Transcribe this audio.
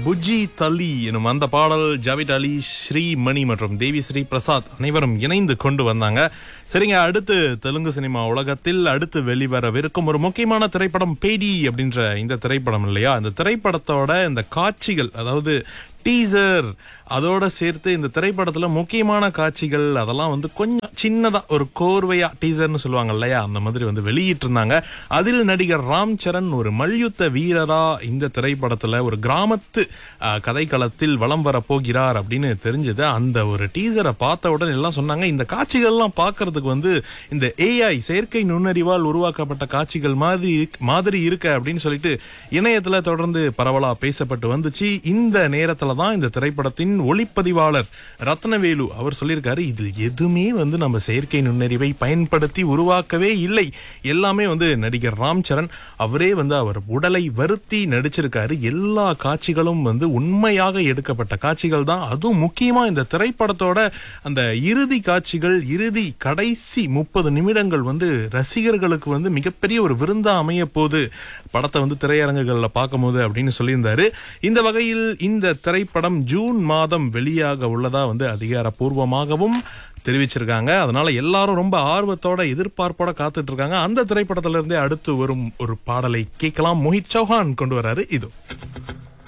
புஜி தலி எனும் அந்த பாடல் ஜாவித் அலி ஸ்ரீமணி மற்றும் தேவி ஸ்ரீ பிரசாத் அனைவரும் இணைந்து கொண்டு வந்தாங்க சரிங்க அடுத்து தெலுங்கு சினிமா உலகத்தில் அடுத்து வெளிவரவிருக்கும் ஒரு முக்கியமான திரைப்படம் பேடி அப்படின்ற இந்த திரைப்படம் இல்லையா இந்த திரைப்படத்தோட இந்த காட்சிகள் அதாவது டீசர் அதோட சேர்த்து இந்த திரைப்படத்துல முக்கியமான காட்சிகள் அதெல்லாம் வந்து கொஞ்சம் சின்னதா ஒரு கோர்வையா டீசர்னு சொல்லுவாங்க இல்லையா அந்த மாதிரி வந்து வெளியிட்டு இருந்தாங்க அதில் நடிகர் ராம் சரண் ஒரு மல்யுத்த வீரரா இந்த திரைப்படத்துல ஒரு கிராமத்து அஹ், கதைக்களத்தில் வலம் வர போகிறார் அப்படின்னு தெரிஞ்சது அந்த ஒரு டீசரை பார்த்த உடனே எல்லாம் சொன்னாங்க இந்த காட்சிகள்லாம் பார்க்கிறதுக்கு வந்து இந்த ஏஐ செயற்கை நுண்ணறிவால் உருவாக்கப்பட்ட காட்சிகள் மாதிரி இருக்கு- மாதிரி இருக்க அப்படின்னு சொல்லிட்டு இணையத்துல தொடர்ந்து பரவலா பேசப்பட்டு வந்துச்சு இந்த நேரத்துல தான் இந்த திரைப்படத்தின் ஒளிப்பதிவாளர் ரத்னவேலு அவர் சொல்லியிருக்காரு இதில் எதுவுமே வந்து நம்ம செயற்கை நுண்ணறிவை பயன்படுத்தி உருவாக்கவே இல்லை எல்லாமே வந்து நடிகர் ராம் சரண் அவரே வந்து அவர் உடலை வருத்தி நடிச்சிருக்காரு எல்லா காட்சிகளும் வந்து உண்மையாக எடுக்கப்பட்ட காட்சிகள் தான் அதுவும் முக்கியமா இந்த திரைப்படத்தோட அந்த இறுதி காட்சிகள் இறுதி கடைசி முப்பது நிமிடங்கள் வந்து ரசிகர்களுக்கு வந்து மிகப்பெரிய ஒரு விருந்தா அமைய போகுது படத்தை வந்து திரையரங்குகள்ல பார்க்கும்போது அப்படின்னு சொல்லியிருந்தாரு இந்த வகையில் இந்த திரைப்படம் ஜூன் மாதம் வெளியாக உள்ளதா வந்து அதிகாரப்பூர்வமாகவும் தெரிவிச்சிருக்காங்க அதனால எல்லாரும் ரொம்ப ஆர்வத்தோட எதிர்பார்ப்போட காத்துட்டு இருக்காங்க அந்த திரைப்படத்துல இருந்தே அடுத்து வரும் ஒரு பாடலை கேட்கலாம் மோஹித் சௌஹான் கொண்டு வராரு இது